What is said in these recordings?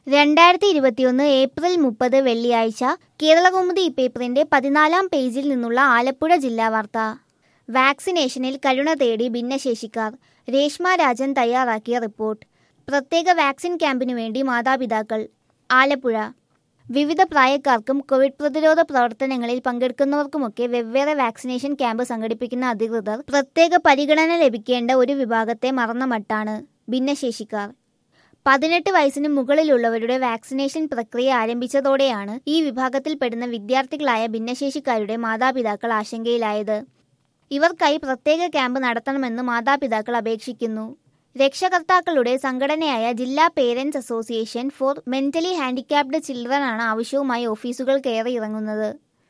രണ്ടായിരത്തി ഇരുപത്തിയൊന്ന് ഏപ്രിൽ മുപ്പത് വെള്ളിയാഴ്ച കേരളകൗമുദി പേപ്പറിന്റെ പതിനാലാം പേജിൽ നിന്നുള്ള ആലപ്പുഴ ജില്ലാ വാർത്ത വാക്സിനേഷനിൽ കരുണ തേടി ഭിന്നശേഷിക്കാർ രേഷ്മ രാജൻ തയ്യാറാക്കിയ റിപ്പോർട്ട് പ്രത്യേക വാക്സിൻ ക്യാമ്പിനു വേണ്ടി മാതാപിതാക്കൾ ആലപ്പുഴ വിവിധ പ്രായക്കാർക്കും കോവിഡ് പ്രതിരോധ പ്രവർത്തനങ്ങളിൽ പങ്കെടുക്കുന്നവർക്കുമൊക്കെ വെവ്വേറെ വാക്സിനേഷൻ ക്യാമ്പ് സംഘടിപ്പിക്കുന്ന അധികൃതർ പ്രത്യേക പരിഗണന ലഭിക്കേണ്ട ഒരു വിഭാഗത്തെ മറന്ന മട്ടാണ് ഭിന്നശേഷിക്കാർ പതിനെട്ട് വയസ്സിന് മുകളിലുള്ളവരുടെ വാക്സിനേഷൻ പ്രക്രിയ ആരംഭിച്ചതോടെയാണ് ഈ വിഭാഗത്തിൽപ്പെടുന്ന വിദ്യാർത്ഥികളായ ഭിന്നശേഷിക്കാരുടെ മാതാപിതാക്കൾ ആശങ്കയിലായത് ഇവർക്കായി പ്രത്യേക ക്യാമ്പ് നടത്തണമെന്ന് മാതാപിതാക്കൾ അപേക്ഷിക്കുന്നു രക്ഷകർത്താക്കളുടെ സംഘടനയായ ജില്ലാ parents association for mentally handicapped children ആണ് ആവശ്യവുമായി ഓഫീസുകൾ കയറി ഇറങ്ങുന്നത്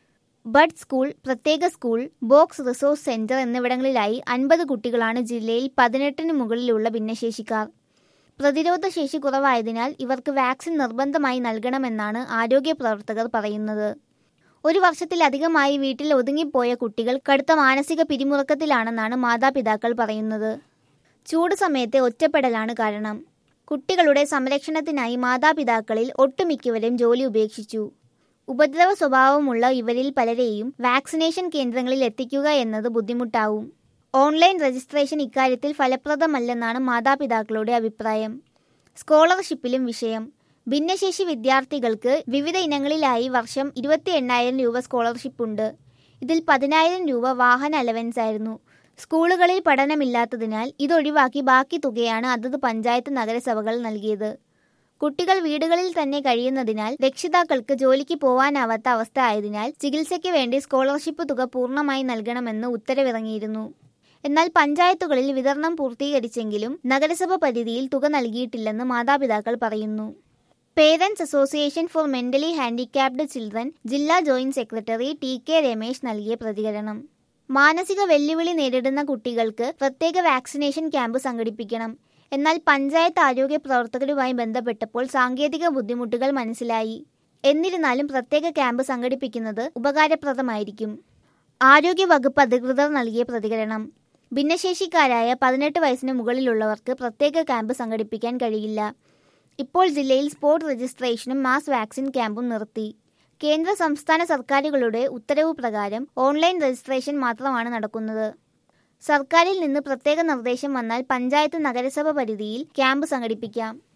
ബഡ് സ്കൂൾ പ്രത്യേക സ്കൂൾ ബോക്സ് റിസോഴ്സ് സെന്റർ എന്നിവിടങ്ങളിലായി അൻപത് കുട്ടികളാണ് ജില്ലയിൽ പതിനെട്ടിന് മുകളിലുള്ള ഭിന്നശേഷിക്കാർ പ്രതിരോധ ശേഷി കുറവായതിനാൽ ഇവർക്ക് വാക്സിൻ നിർബന്ധമായി നൽകണമെന്നാണ് ആരോഗ്യ പ്രവർത്തകർ പറയുന്നത് ഒരു വർഷത്തിലധികമായി വീട്ടിൽ ഒതുങ്ങിപ്പോയ കുട്ടികൾ കടുത്ത മാനസിക പിരിമുറുക്കത്തിലാണെന്നാണ് മാതാപിതാക്കൾ പറയുന്നത് ചൂട് സമയത്തെ ഒറ്റപ്പെടലാണ് കാരണം കുട്ടികളുടെ സംരക്ഷണത്തിനായി മാതാപിതാക്കളിൽ ഒട്ടുമിക്കവരും ജോലി ഉപേക്ഷിച്ചു ഉപദ്രവ സ്വഭാവമുള്ള ഇവരിൽ പലരെയും വാക്സിനേഷൻ കേന്ദ്രങ്ങളിൽ എത്തിക്കുക എന്നത് ബുദ്ധിമുട്ടാവും ഓൺലൈൻ രജിസ്ട്രേഷൻ ഇക്കാര്യത്തിൽ ഫലപ്രദമല്ലെന്നാണ് മാതാപിതാക്കളുടെ അഭിപ്രായം സ്കോളർഷിപ്പിലും വിഷയം ഭിന്നശേഷി വിദ്യാർത്ഥികൾക്ക് വിവിധ ഇനങ്ങളിലായി വർഷം ഇരുപത്തി എണ്ണായിരം രൂപ സ്കോളർഷിപ്പ് ഉണ്ട് ഇതിൽ പതിനായിരം രൂപ വാഹന അലവൻസ് ആയിരുന്നു സ്കൂളുകളിൽ പഠനമില്ലാത്തതിനാൽ ഇതൊഴിവാക്കി ബാക്കി തുകയാണ് അതത് പഞ്ചായത്ത് നഗരസഭകൾ നൽകിയത് കുട്ടികൾ വീടുകളിൽ തന്നെ കഴിയുന്നതിനാൽ രക്ഷിതാക്കൾക്ക് ജോലിക്ക് പോവാനാവാത്ത അവസ്ഥ ആയതിനാൽ ചികിത്സയ്ക്ക് വേണ്ടി സ്കോളർഷിപ്പ് തുക പൂർണ്ണമായി നൽകണമെന്ന് ഉത്തരവിറങ്ങിയിരുന്നു എന്നാൽ പഞ്ചായത്തുകളിൽ വിതരണം പൂർത്തീകരിച്ചെങ്കിലും നഗരസഭ പരിധിയിൽ തുക നൽകിയിട്ടില്ലെന്ന് മാതാപിതാക്കൾ പറയുന്നു parents association for mentally handicapped children ജില്ലാ joint secretary T K Ramesh നൽകിയ പ്രതികരണം മാനസിക വെല്ലുവിളി നേരിടുന്ന കുട്ടികൾക്ക് പ്രത്യേക വാക്സിനേഷൻ ക്യാമ്പ് സംഘടിപ്പിക്കണം എന്നാൽ പഞ്ചായത്ത് ആരോഗ്യ പ്രവർത്തകരുമായി ബന്ധപ്പെട്ടപ്പോൾ സാങ്കേതിക ബുദ്ധിമുട്ടുകൾ മനസ്സിലായി എന്നിരുന്നാലും പ്രത്യേക ക്യാമ്പ് സംഘടിപ്പിക്കുന്നത് ഉപകാരപ്രദമായിരിക്കും ആരോഗ്യ വകുപ്പ് അധികൃതർ നൽകിയ പ്രതികരണം ഭിന്നശേഷിക്കാരായ പതിനെട്ട് വയസ്സിന് മുകളിലുള്ളവർക്ക് പ്രത്യേക ക്യാമ്പ് സംഘടിപ്പിക്കാൻ കഴിയില്ല ഇപ്പോൾ ജില്ലയിൽ സ്പോട്ട് രജിസ്ട്രേഷനും മാസ് വാക്സിൻ ക്യാമ്പും നിർത്തി കേന്ദ്ര സംസ്ഥാന സർക്കാരുകളുടെ ഉത്തരവ് പ്രകാരം ഓൺലൈൻ രജിസ്ട്രേഷൻ മാത്രമാണ് നടക്കുന്നത് സർക്കാരിൽ നിന്ന് പ്രത്യേക നിർദ്ദേശം വന്നാൽ പഞ്ചായത്ത് നഗരസഭ പരിധിയിൽ ക്യാമ്പ് സംഘടിപ്പിക്കാം